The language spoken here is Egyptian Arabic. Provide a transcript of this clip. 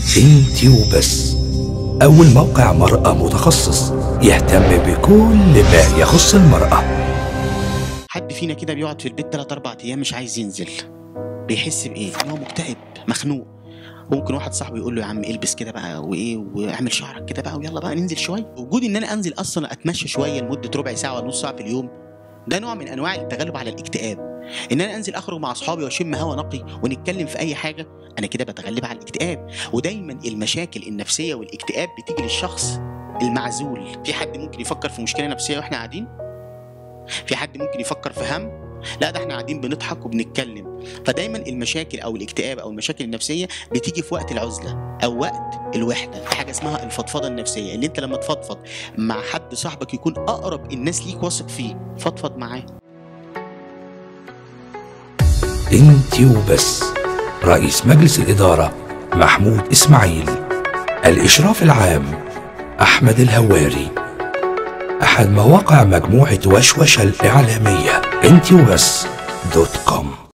انتي وبس أول موقع مرأة متخصص يهتم بكل ما يخص المرأة حد فينا كده بيقعد في البيت 3 4 ايام مش عايز ينزل بيحس بايه ان هو مكتئب مخنوق ممكن واحد صاحبه يقول له يا عم البس كده بقى وايه واعمل شعرك كده بقى ويلا بقى ننزل شويه وجود ان انا انزل اصلا اتمشى شويه لمده ربع ساعه ولا نص ساعه في اليوم ده نوع من انواع التغلب على الاكتئاب ان انا انزل اخرج مع اصحابي واشم هوا نقي ونتكلم في اي حاجه انا كده بتغلب على الاكتئاب ودايما المشاكل النفسيه والاكتئاب بتيجي للشخص المعزول في حد ممكن يفكر في مشكله نفسيه واحنا قاعدين في حد ممكن يفكر في هم لا ده احنا قاعدين بنضحك وبنتكلم فدايما المشاكل او الاكتئاب او المشاكل النفسيه بتيجي في وقت العزله او وقت الوحده في حاجه اسمها الفضفضه النفسيه اللي انت لما تفضفض مع حد صاحبك يكون اقرب الناس ليك واثق فيه فضفض معاه انتي وبس رئيس مجلس الإدارة محمود إسماعيل الإشراف العام أحمد الهواري أحد مواقع مجموعة وشوشة الإعلامية انتي وبس دوت كوم